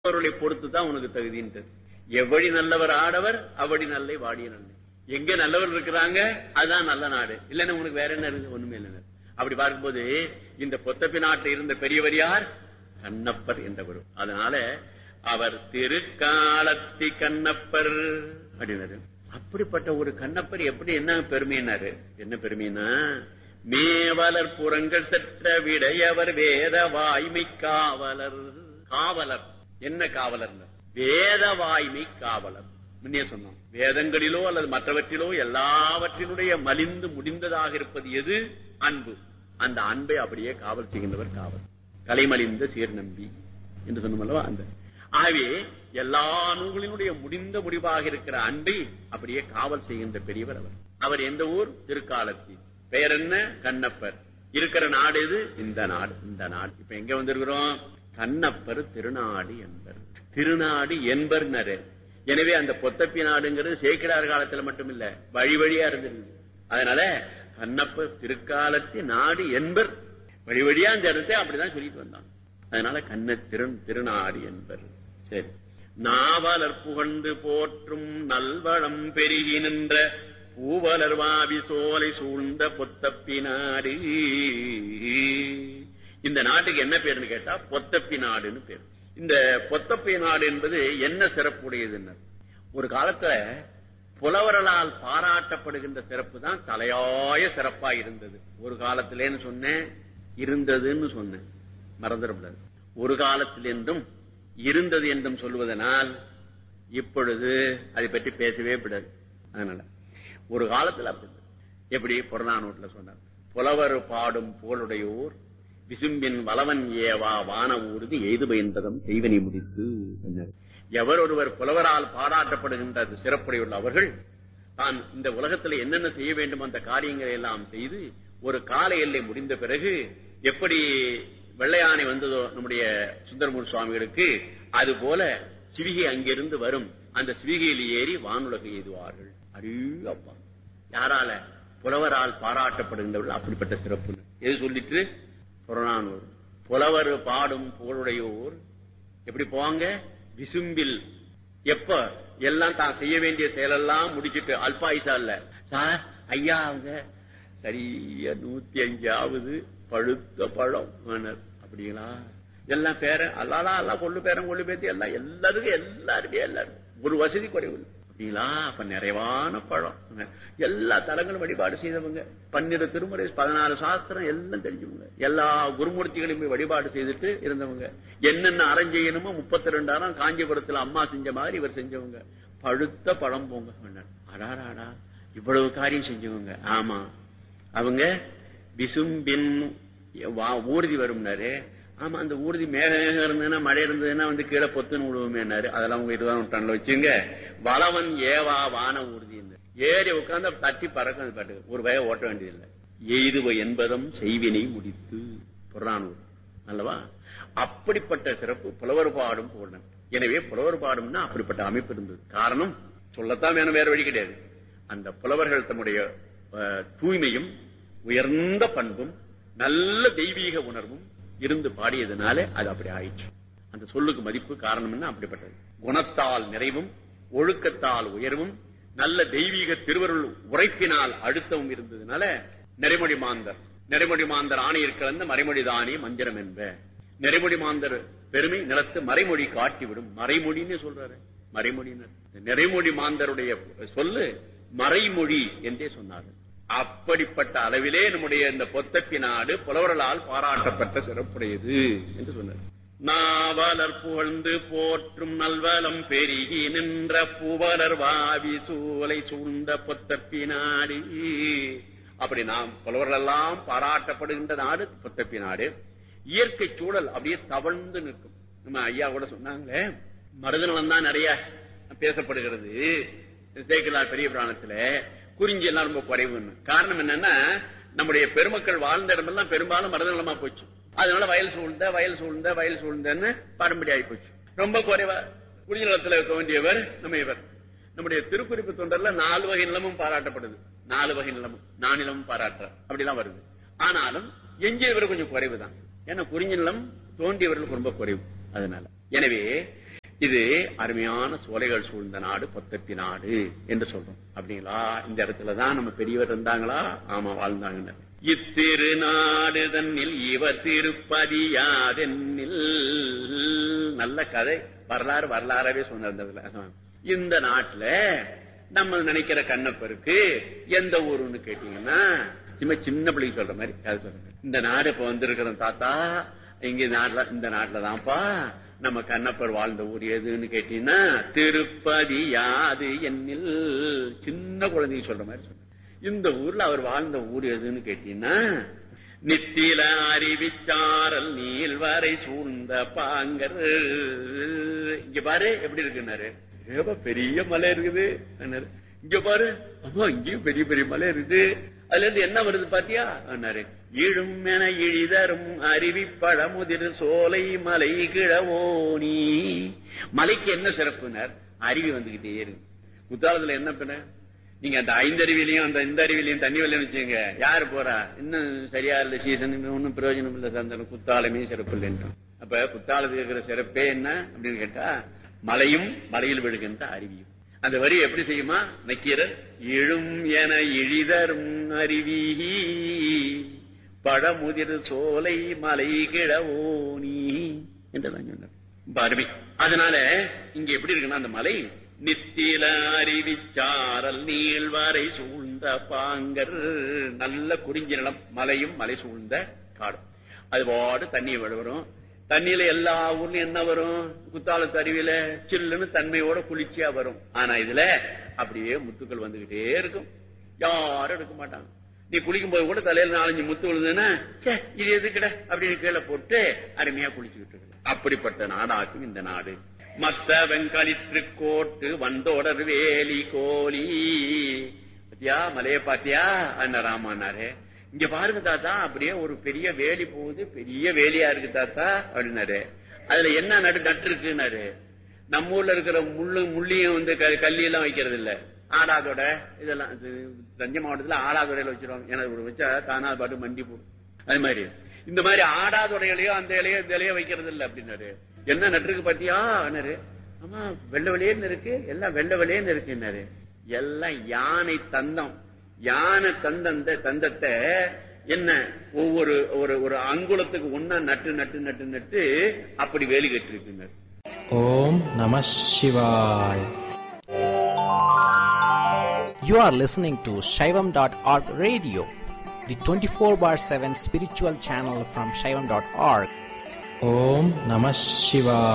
பொருளை பொறுத்து தான் உனக்கு தகுதின்றது எவ்வழி நல்லவர் ஆடவர் அவ்வழி நல்லை வாடிய நல்லை எங்க நல்லவர் இருக்கிறாங்க அதுதான் நல்ல நாடு இல்லைன்னா உனக்கு வேற என்ன இருக்கு ஒண்ணுமே இல்லை அப்படி பார்க்கும்போது இந்த பொத்தப்பி நாட்டில் இருந்த பெரியவர் யார் கண்ணப்பர் என்றவர் அதனால அவர் திருக்காலத்தி கண்ணப்பர் அப்படின்னாரு அப்படிப்பட்ட ஒரு கண்ணப்பர் எப்படி என்ன பெருமைனாரு என்ன பெருமைனா மேவலர் புறங்கள் செற்ற விடையவர் வேத வாய்மை காவலர் காவலர் என்ன காவலர் வேத வாய்மை காவலர் முன்னே சொன்னோம் வேதங்களிலோ அல்லது மற்றவற்றிலோ எல்லாவற்றினுடைய மலிந்து முடிந்ததாக இருப்பது எது அன்பு அந்த அன்பை அப்படியே காவல் செய்கின்றவர் காவல் கலைமலிந்த சீர்நம்பி என்று சொன்னோம் அல்லவா அந்த ஆகவே எல்லா நூல்களினுடைய முடிந்த முடிவாக இருக்கிற அன்பை அப்படியே காவல் செய்கின்ற பெரியவர் அவர் அவர் எந்த ஊர் திருக்காலத்தி பெயர் என்ன கண்ணப்பர் இருக்கிற நாடு எது இந்த நாடு இந்த நாடு இப்ப எங்க வந்திருக்கிறோம் கண்ணப்பர் திருநாடு என்பர் திருநாடு என்பர்னரு எனவே அந்த பொத்தப்பி நாடுங்கிறது சேக்கிடார் காலத்துல மட்டும் இல்ல வழி வழியா இருந்திருக்கு அதனால கண்ணப்பர் திருக்காலத்தி நாடு என்பர் வழி வழியா அந்த இடத்தை அப்படிதான் சொல்லிட்டு வந்தான் அதனால கண்ண திரு திருநாடு என்பர் சரி நாவலர் புகழ்ந்து போற்றும் நல்வளம் பெருகி நின்ற பூவலர் வாவி சோலை சூழ்ந்த பொத்தப்பி நாடு இந்த நாட்டுக்கு என்ன பேருன்னு கேட்டா பொத்தப்பி நாடுன்னு பேர் இந்த பொத்தப்பி நாடு என்பது என்ன சிறப்புடையதுன்னு ஒரு காலத்துல புலவர்களால் பாராட்டப்படுகின்ற சிறப்பு தான் தலையாய சிறப்பா இருந்தது ஒரு காலத்திலேன்னு சொன்னேன் இருந்ததுன்னு சொன்னேன் மறந்துடக்கூடாது ஒரு காலத்தில் என்றும் இருந்தது என்றும் சொல்வதனால் இப்பொழுது அதை பற்றி பேசவே விடாது அதனால ஒரு காலத்தில் அப்படி எப்படி புறநானூட்ல சொன்னார் புலவர் பாடும் புகழுடையோர் விசும்பின் வளவன் ஏவா வான ஊர்தி எய்து பயந்ததம் செய்வனை முடித்து என்றார் எவர் ஒருவர் புலவரால் பாராட்டப்படுகின்ற சிறப்புடையுள்ள அவர்கள் தான் இந்த உலகத்தில் என்னென்ன செய்ய வேண்டும் அந்த காரியங்களை எல்லாம் செய்து ஒரு கால எல்லை முடிந்த பிறகு எப்படி வெள்ளையானை வந்ததோ நம்முடைய சுந்தரமூர் சுவாமிகளுக்கு அது போல சிவிகை அங்கிருந்து வரும் அந்த சிவிகையில் ஏறி வானுலக எய்துவார்கள் அரு அப்பா யாரால புலவரால் பாராட்டப்படுகின்றவர்கள் அப்படிப்பட்ட சிறப்பு எது சொல்லிட்டு புறநானூர் புலவர் பாடும் புகழுடையோர் எப்படி போவாங்க விசும்பில் எப்ப எல்லாம் தான் செய்ய வேண்டிய செயலெல்லாம் முடிச்சிட்டு அல்பாயுசா இல்ல சார் ஐயா அவங்க சரியா நூத்தி அஞ்சாவது பழுத்த பழம் அப்படிங்களா எல்லாம் பேர அல்லாலாம் எல்லாம் கொள்ளு பேரன் கொள்ளு பேத்தி எல்லாம் எல்லாருக்கும் எல்லாருமே எல்லாரும் ஒரு வசதி குறைவு அப்படிங்களா அப்ப நிறைவான பழம் எல்லா தலங்களும் வழிபாடு செய்தவங்க பன்னிரு திருமுறை பதினாலு சாஸ்திரம் எல்லாம் தெரிஞ்சவங்க எல்லா குருமூர்த்திகளையும் போய் வழிபாடு செய்துட்டு இருந்தவங்க என்னென்ன அறம் செய்யணுமோ முப்பத்தி ரெண்டாயிரம் காஞ்சிபுரத்துல அம்மா செஞ்ச மாதிரி இவர் செஞ்சவங்க பழுத்த பழம் போங்க அடாராடா இவ்வளவு காரியம் செஞ்சவங்க ஆமா அவங்க விசும்பின் ஊர்தி வரும்னாரு ஆமா அந்த ஊர்தி மேகம் இருந்ததுன்னா மழை இருந்ததுன்னா வந்து கீழே பொத்துன்னு விடுவோமேனாரு அதெல்லாம் உங்க இதுதான் விட்டான்ல வச்சுங்க வளவன் ஏவா வான ஊர்தி ஏறி உட்கார்ந்து தட்டி பறக்கும் அது பாட்டுக்கு ஒரு வய ஓட்ட வேண்டியதில்லை எய்துவ என்பதும் செய்வினை முடித்து புறானூர் அல்லவா அப்படிப்பட்ட சிறப்பு புலவர் பாடும் போடணும் எனவே புலவர் பாடும்னா அப்படிப்பட்ட அமைப்பு இருந்தது காரணம் சொல்லத்தான் வேணும் வேற வழி கிடையாது அந்த புலவர்கள் தம்முடைய தூய்மையும் உயர்ந்த பண்பும் நல்ல தெய்வீக உணர்வும் இருந்து பாடியதுனால அது அப்படி ஆயிடுச்சு அந்த சொல்லுக்கு மதிப்பு காரணம் என்ன அப்படிப்பட்டது குணத்தால் நிறைவும் ஒழுக்கத்தால் உயர்வும் நல்ல தெய்வீக திருவருள் உரைப்பினால் அழுத்தமும் இருந்ததுனால நெறிமொழி மாந்தர் நெறிமொழி மாந்தர் ஆணையர் கலந்த மறைமொழி தானே மந்திரம் என்ப நெறிமொழி மாந்தர் பெருமை நிலத்து மறைமொழி காட்டிவிடும் மறைமொழின்னு சொல்றாரு மறைமொழியினர் நிறைமொழி மாந்தருடைய சொல்லு மறைமொழி என்றே சொன்னார்கள் அப்படிப்பட்ட அளவிலே நம்முடைய இந்த பொத்தப்பி நாடு புலவர்களால் பாராட்டப்பட்ட சிறப்புடையது என்று சொன்னார் நாவலர் புகழ்ந்து போற்றும் நல்வலம் பெருகி நின்ற புவலர் வாவி சூலை சூழ்ந்த பொத்தப்பி நாடு அப்படி நாம் புலவர்கள் எல்லாம் பாராட்டப்படுகின்ற நாடு பொத்தப்பி நாடு இயற்கை சூழல் அப்படியே தவழ்ந்து நிற்கும் நம்ம ஐயா கூட சொன்னாங்களே மருதநலம் தான் நிறைய பேசப்படுகிறது சேக்கலார் பெரிய புராணத்துல குறிஞ்சி எல்லாம் ரொம்ப குறைவுன்னு காரணம் என்னன்னா நம்முடைய பெருமக்கள் வாழ்ந்த இடமெல்லாம் பெரும்பாலும் மருதநலமா போச்சு அதனால வயல் சூழ்ந்த வயல் சூழ்ந்த வயல் சூழ்ந்தன்னு பாரம்பரிய ஆகி போச்சு ரொம்ப குறைவா குறிஞ்சி நிலத்துல இருக்க வேண்டியவர் நம்ம இவர் நம்முடைய திருக்குறிப்பு தொண்டர்ல நாலு வகை நிலமும் பாராட்டப்படுது நாலு வகை நிலமும் நானிலமும் பாராட்டுற அப்படிலாம் வருது ஆனாலும் எஞ்சியவர் கொஞ்சம் குறைவு தான் ஏன்னா குறிஞ்சி நிலம் தோண்டியவர்களுக்கு ரொம்ப குறைவு அதனால எனவே இது அருமையான சோலைகள் சூழ்ந்த நாடு பொத்தப்பி நாடு என்று சொல்றோம் அப்படிங்களா இந்த இடத்துலதான் நம்ம பெரியவர் இருந்தாங்களா ஆமா வாழ்ந்தாங்க இத்திருநாடு தன்னில் இவர் திருப்பதியாதென்னில் நல்ல கதை வரலாறு வரலாறவே சொன்னதுல இந்த நாட்டுல நம்ம நினைக்கிற கண்ணப்பருக்கு எந்த ஊருன்னு கேட்டீங்கன்னா சும்மா சின்ன பிள்ளைக்கு சொல்ற மாதிரி கதை சொல்றேன் இந்த நாடு இப்ப வந்திருக்கிறோம் தாத்தா இங்க நாட்டுல இந்த நாட்டுல தான்ப்பா நம்ம கண்ணப்பர் வாழ்ந்த ஊர் எதுன்னு கேட்டீங்கன்னா திருப்பதி யாது என்னில் சின்ன குழந்தைங்க சொல்ற மாதிரி சொல்றேன் இந்த ஊர்ல அவர் வாழ்ந்த ஊர் எதுன்னு கேட்டீங்கன்னா நித்தில அறிவிச்சாரல் நீள்வரை சூழ்ந்த பாங்கர் இங்க பாரு எப்படி இருக்குன்னாரு ஏப்பா பெரிய மலை இருக்குது என்னாரு. இங்க பாரு ஆமா இங்கேயும் பெரிய பெரிய மலை இருக்குது அதுல இருந்து என்ன வருது பாத்தியா என்னாரு இழும் என இழிதரும் அருவி பழமுதிர் சோலை மலை கிழவோனி மலைக்கு என்ன சிறப்புனர் அருவி வந்துகிட்டே இருக்கு குத்தாலத்துல என்ன பண்ண நீங்க அந்த ஐந்தருவிலையும் அந்த இந்த அருவிலையும் தண்ணி வரலன்னு வச்சுங்க யாரு போறா இன்னும் சரியா இல்ல சீசன் ஒன்னும் பிரயோஜனம் இல்ல சந்தனம் குத்தாலமே சிறப்பு இல்லைன்றான் அப்ப குத்தாலத்துக்கு இருக்கிற சிறப்பே என்ன அப்படின்னு கேட்டா மலையும் மலையில் விழுகின்ற அருவியும் அந்த வரி எப்படி செய்யுமா நக்கீரர் எழும் என இழிதரும் அருவி பழமுதிர் சோலை மலை கிழவோனி என்றெல்லாம் சொன்னார் ரொம்ப அருமை அதனால இங்க எப்படி இருக்குன்னா அந்த மலை நித்தில அறிவிச்சாரல் நீள்வரை சூழ்ந்த பாங்கர் நல்ல குறிஞ்சி நிலம் மலையும் மலை சூழ்ந்த காடும் அது பாடு தண்ணி வரும் தண்ணியில எல்லா ஊர்லயும் என்ன வரும் குத்தாலத்து அருவியில சில்லுன்னு தன்மையோட குளிர்ச்சியா வரும் ஆனா இதுல அப்படியே முத்துக்கள் வந்துகிட்டே இருக்கும் யாரும் எடுக்க மாட்டாங்க நீ குளிக்கும் போது கூட தலையில நாலஞ்சு முத்து விழுதுன்னா ச்சே, இது எதுக்கிட அப்படின்னு கீழே போட்டு அருமையா குளிச்சுக்கிட்டு இருக்கு அப்படிப்பட்ட நாடாக்கும் இந்த நாடு மத்த வெங்கலிற்று கோட்டு வந்தோடர் வேலி கோலி பாத்தியா மலைய பாத்தியா அண்ணா ராமானாரு இங்க பாருங்க தாத்தா அப்படியே ஒரு பெரிய வேலி போகுது பெரிய வேலியா இருக்கு தாத்தா அப்படின்னாரு அதுல என்ன நடு நட்டு இருக்குன்னாரு நம்ம ஊர்ல இருக்கிற முள்ளு முள்ளியும் வந்து க- கல்லி எல்லாம் வைக்கிறது இல்ல ஆடாதோட இதெல்லாம் இது தஞ்சை மாவட்டத்துல ஆடாதொடையில வச்சிருவாங்க எனக்கு ஒரு வச்சா தானா பாட்டு மண்டி போடும் அது மாதிரி இந்த மாதிரி ஆடாதோட இலையோ அந்த இலையோ இந்த இலையோ வைக்கிறது இல்ல அப்படின்னாரு என்ன நட்டுருக்கு பாத்தியா என்னாரு ஆமா வெள்ளை வெளியேன்னு இருக்கு எல்லாம் வெள்ளை வெளியேன்னு இருக்குன்னாரு எல்லாம் யானை தந்தம் யானை தந்தந்த தந்தத்தை என்ன ஒவ்வொரு ஒரு ஒரு அங்குலத்துக்கு ஒன்னா நட்டு நட்டு நட்டு நட்டு அப்படி வேலி கட்டிருக்குனர் Om Namah Shivaya. You are listening to Shaivam.org radio, the 24 bar 7 spiritual channel from Shaivam.org. Om Namah Shivaya.